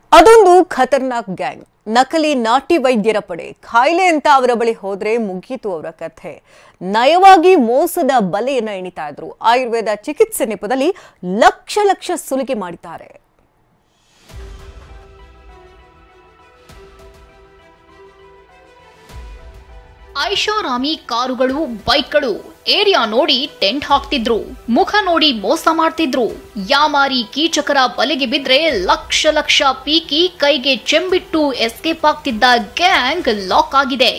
ಅದೊಂದು ಖತರ್ನಾಕ್ ಗ್ಯಾಂಗ್ ನಕಲಿ ನಾಟಿ ವೈದ್ಯರ ಪಡೆ ಖಾಯಿಲೆ ಅಂತ ಅವರ ಬಳಿ ಹೋದ್ರೆ ಮುಗೀತು ಅವರ ಕಥೆ ನಯವಾಗಿ ಮೋಸದ ಬಲೆಯನ್ನ ಎಣಿತಾ ಇದ್ರು ಆಯುರ್ವೇದ ಚಿಕಿತ್ಸೆ ನೆಪದಲ್ಲಿ ಲಕ್ಷ ಲಕ್ಷ ಸುಲಿಗೆ ಮಾಡಿದ್ದಾರೆ ಐಷಾರಾಮಿ ಕಾರುಗಳು ಬೈಕ್ಗಳು ಏರಿಯಾ ನೋಡಿ ಟೆಂಟ್ ಹಾಕ್ತಿದ್ರು ಮುಖ ನೋಡಿ ಮೋಸ ಮಾಡ್ತಿದ್ರು ಯಾಮಾರಿ ಕೀಚಕರ ಬಲೆಗೆ ಬಿದ್ರೆ ಲಕ್ಷ ಲಕ್ಷ ಪೀಕಿ ಕೈಗೆ ಚೆಂಬಿಟ್ಟು ಎಸ್ಕೇಪ್ ಆಗ್ತಿದ್ದ ಗ್ಯಾಂಗ್ ಲಾಕ್ ಆಗಿದೆ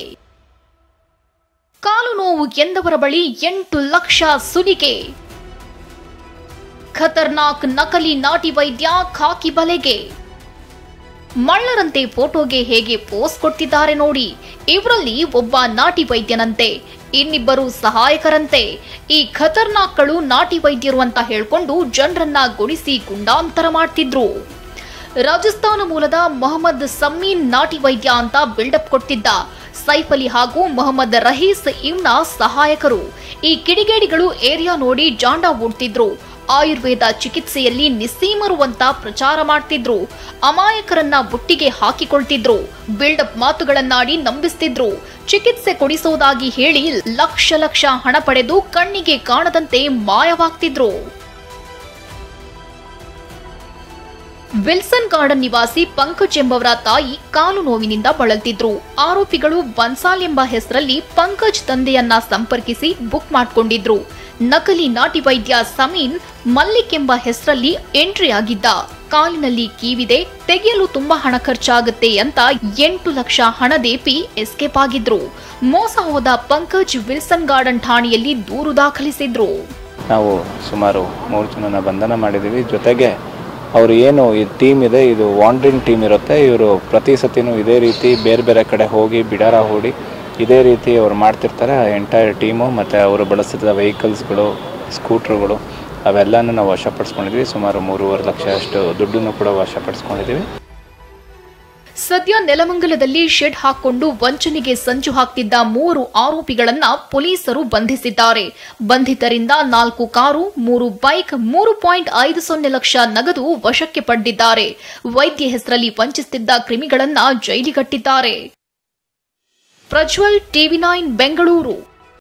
ಕಾಲು ನೋವು ಎಂದವರ ಬಳಿ ಎಂಟು ಲಕ್ಷ ಸುಲಿಗೆ ಖತರ್ನಾಕ್ ನಕಲಿ ನಾಟಿ ವೈದ್ಯ ಖಾಕಿ ಬಲೆಗೆ ಮಳ್ಳರಂತೆ ಫೋಟೋಗೆ ಹೇಗೆ ಪೋಸ್ ಕೊಡ್ತಿದ್ದಾರೆ ನೋಡಿ ಇವರಲ್ಲಿ ಒಬ್ಬ ನಾಟಿ ವೈದ್ಯನಂತೆ ಇನ್ನಿಬ್ಬರು ಸಹಾಯಕರಂತೆ ಈ ಖತರ್ನಾಕ್ಗಳು ನಾಟಿ ವೈದ್ಯರು ಅಂತ ಹೇಳ್ಕೊಂಡು ಜನರನ್ನ ಗುಣಿಸಿ ಗುಂಡಾಂತರ ಮಾಡ್ತಿದ್ರು ರಾಜಸ್ಥಾನ ಮೂಲದ ಮೊಹಮ್ಮದ್ ಸಮೀನ್ ನಾಟಿ ವೈದ್ಯ ಅಂತ ಬಿಲ್ಡಪ್ ಕೊಡ್ತಿದ್ದ ಸೈಫ್ ಅಲಿ ಹಾಗೂ ಮೊಹಮ್ಮದ್ ರಹೀಸ್ ಇವ್ನ ಸಹಾಯಕರು ಈ ಕಿಡಿಗೇಡಿಗಳು ಏರಿಯಾ ನೋಡಿ ಜಾಂಡ ಓಡ್ತಿದ್ರು ಆಯುರ್ವೇದ ಚಿಕಿತ್ಸೆಯಲ್ಲಿ ನಿಸ್ಸೀಮರು ಅಂತ ಪ್ರಚಾರ ಮಾಡ್ತಿದ್ರು ಅಮಾಯಕರನ್ನ ಬುಟ್ಟಿಗೆ ಹಾಕಿಕೊಳ್ತಿದ್ರು ಬಿಲ್ಡಪ್ ಮಾತುಗಳನ್ನಾಡಿ ನಂಬಿಸ್ತಿದ್ರು ಚಿಕಿತ್ಸೆ ಕೊಡಿಸೋದಾಗಿ ಹೇಳಿ ಲಕ್ಷ ಲಕ್ಷ ಹಣ ಪಡೆದು ಕಣ್ಣಿಗೆ ಕಾಣದಂತೆ ಮಾಯವಾಗ್ತಿದ್ರು ವಿಲ್ಸನ್ ಗಾರ್ಡನ್ ನಿವಾಸಿ ಪಂಕಜ್ ಎಂಬವರ ತಾಯಿ ಕಾಲು ನೋವಿನಿಂದ ಬಳಲ್ತಿದ್ರು ಆರೋಪಿಗಳು ಬನ್ಸಾಲ್ ಎಂಬ ಹೆಸರಲ್ಲಿ ಪಂಕಜ್ ತಂದೆಯನ್ನ ಸಂಪರ್ಕಿಸಿ ಬುಕ್ ಮಾಡ್ಕೊಂಡಿದ್ರು ನಕಲಿ ನಾಟಿ ವೈದ್ಯ ಸಮೀನ್ ಮಲ್ಲಿಕ್ ಎಂಬ ಹೆಸರಲ್ಲಿ ಎಂಟ್ರಿ ಆಗಿದ್ದ ಕಾಲಿನಲ್ಲಿ ಕೀವಿದೆ ತೆಗೆಯಲು ತುಂಬಾ ಹಣ ಖರ್ಚಾಗುತ್ತೆ ಅಂತ ಎಂಟು ಲಕ್ಷ ಹಣದೇಪಿ ಎಸ್ಕೇಪ್ ಆಗಿದ್ರು ಮೋಸ ಹೋದ ಪಂಕಜ್ ವಿಲ್ಸನ್ ಗಾರ್ಡನ್ ಠಾಣೆಯಲ್ಲಿ ದೂರು ದಾಖಲಿಸಿದ್ರು ನಾವು ಸುಮಾರು ಮೂರು ಜನನ ಬಂಧನ ಮಾಡಿದ್ದೀವಿ ಜೊತೆಗೆ ಅವರು ಏನು ಈ ಟೀಮ್ ಇದೆ ಇದು ವಾಂಡ್ರಿಂಗ್ ಟೀಮ್ ಇರುತ್ತೆ ಇವರು ಪ್ರತಿ ಸತಿನೂ ಇದೇ ರೀತಿ ಬೇರೆ ಬೇರೆ ಕಡೆ ಹೋಗಿ ಬಿಡಾರ ಹೂಡಿ ಇದೇ ರೀತಿ ಅವ್ರು ಮಾಡ್ತಿರ್ತಾರೆ ಆ ಎಂಟೈರ್ ಟೀಮು ಮತ್ತು ಅವರು ಬಳಸಿದ ವೆಹಿಕಲ್ಸ್ಗಳು ಸ್ಕೂಟ್ರುಗಳು ಅವೆಲ್ಲನೂ ನಾವು ವಶಪಡಿಸ್ಕೊಂಡಿದ್ವಿ ಸುಮಾರು ಮೂರುವರೆ ಲಕ್ಷ ಅಷ್ಟು ದುಡ್ಡನ್ನು ಕೂಡ ವಶಪಡಿಸ್ಕೊಂಡಿದ್ದೀವಿ ಸದ್ಯ ನೆಲಮಂಗಲದಲ್ಲಿ ಶೆಡ್ ಹಾಕೊಂಡು ವಂಚನೆಗೆ ಸಂಚು ಹಾಕ್ತಿದ್ದ ಮೂವರು ಆರೋಪಿಗಳನ್ನ ಪೊಲೀಸರು ಬಂಧಿಸಿದ್ದಾರೆ ಬಂಧಿತರಿಂದ ನಾಲ್ಕು ಕಾರು ಮೂರು ಬೈಕ್ ಮೂರು ಪಾಯಿಂಟ್ ಐದು ಸೊನ್ನೆ ಲಕ್ಷ ನಗದು ವಶಕ್ಕೆ ಪಡೆದಿದ್ದಾರೆ ವೈದ್ಯ ಹೆಸರಲ್ಲಿ ವಂಚಿಸುತ್ತಿದ್ದ ಕ್ರಿಮಿಗಳನ್ನ ಜೈಲಿಗಟ್ಟಿದ್ದಾರೆ ಪ್ರಜ್ವಲ್ ಟಿವಿ ನೈನ್ ಬೆಂಗಳೂರು